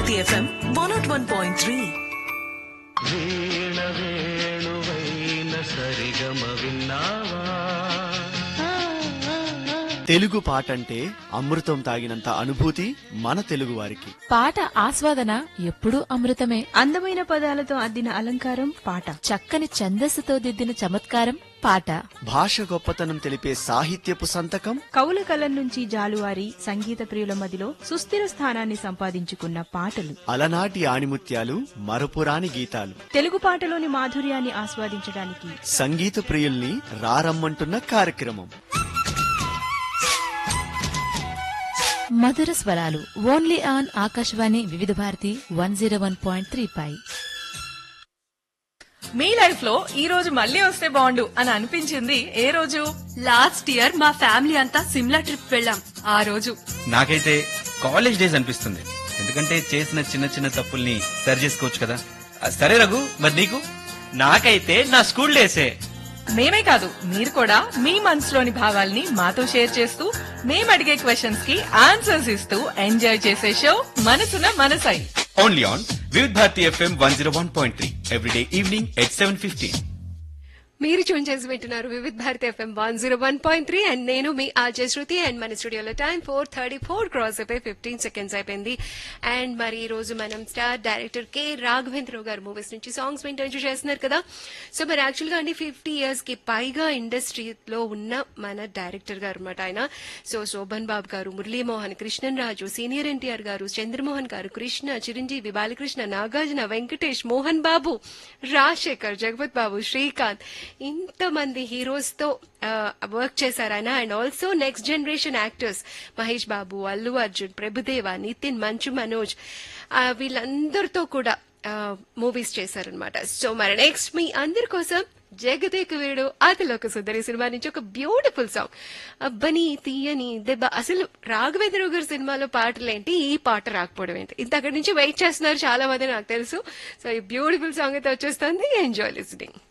Bharati FM one nought one point three వీణ వేణువైన సరిగమ విన్నావా తెలుగు పాట అంటే అమృతం తాగినంత అనుభూతి మన తెలుగు వారికి పాట ఆస్వాదన ఎప్పుడూ అమృతమే అందమైన పదాలతో అద్దిన అలంకారం పాట చక్కని ఛందస్సుతో దిద్దిన చమత్కారం పాట భాష గొప్పతనం తెలిపే సాహిత్యపు సంతకం కవుల కలం నుంచి జాలువారి సంగీత ప్రియుల మదిలో సుస్థిర స్థానాన్ని సంపాదించుకున్న పాటలు అలనాటి ఆణిముత్యాలు మరపురాని గీతాలు తెలుగు పాటలోని మాధుర్యాన్ని ఆస్వాదించడానికి సంగీత ప్రియుల్ని రారమ్మంటున్న కార్యక్రమం మధుర స్వరాలు only on Akashvani Vividh Bharati one zero one point three పై మీ లైఫ్ లో ఈ రోజు మళ్ళీ వస్తే బాగుండు అని అనిపించింది ఏ రోజు లాస్ట్ ఇయర్ మా ఫ్యామిలీ అంతా సిమ్లా ట్రిప్ వెళ్ళాం ఆ రోజు నాకైతే కాలేజ్ డేస్ అనిపిస్తుంది ఎందుకంటే చేసిన చిన్న చిన్న తప్పుల్ని సరి చేసుకోవచ్చు కదా ఆ, సరే రఘు మరి నీకు నాకైతే నా స్కూల్ డేసే మేమే కాదు మీరు కూడా మీ మనసులోని భావాల్ని మాతో షేర్ చేస్తూ మేము అడిగే క్వశ్చన్స్ కి ఆన్సర్స్ ఇస్తూ ఎంజాయ్ చేసే show Manasuna Manasai only on Vividh Bharati FM one zero one point three everyday evening at seven fifteen మీరు చూన్ చేసి వింటున్నారు Vividh Bharati FM one zero one point three and నేను మీ ఆర్జే శృతి అండ్ మన స్టూడియోలో time four thirty four cross అయిపోయి ఫిఫ్టీన్ సెకండ్స్ అయిపోయింది and మరి ఈ రోజు మనం స్టార్ డైరెక్టర్ కె రాఘవేంద్రరావు గారు మూవీస్ నుంచి సాంగ్స్ వింటూ చేస్తున్నారు కదా సో మరి యాక్చువల్ గా అండి ఫిఫ్టీ ఇయర్స్ కి పైగా ఇండస్ట్రీలో ఉన్న మన డైరెక్టర్ గారు అనమాట ఆయన సో శోభన్ బాబు గారు మురళీమోహన్ కృష్ణన్ రాజు సీనియర్ ఎన్టీఆర్ గారు చంద్రమోహన్ గారు కృష్ణ చిరంజీవి బాలకృష్ణ నాగార్జున వెంకటేష్ మోహన్ బాబు రాజశేఖర్ జగపత్ బాబు శ్రీకాంత్ ఇంతమంది హీరోస్ తో వర్క్ చేశారు ఆయన and also next generation actors Mahesh Babu Allu Arjun Prabhudeva Nitin Manchu Manoj ఆ, వీళ్ళందరితో కూడా మూవీస్ చేశారనమాట సో మరి నెక్స్ట్ మీ అందరి కోసం జగదేక వీడు ఆదిలోక సుందరి సినిమా నుంచి ఒక బ్యూటిఫుల్ సాంగ్ అబ్బని తీయని దెబ్బ అసలు రాఘవేంద్ర గారి సినిమాలో పాటలేంటి ఈ పాట రాకపోవడం ఏంటి ఇంత అక్కడి నుంచి వెయిట్ చేస్తున్నారు చాలా మంది నాకు తెలుసు సో ఈ బ్యూటిఫుల్ సాంగ్ అయితే వచ్చేస్తుంది ఎంజాయ్ లిస్నింగ్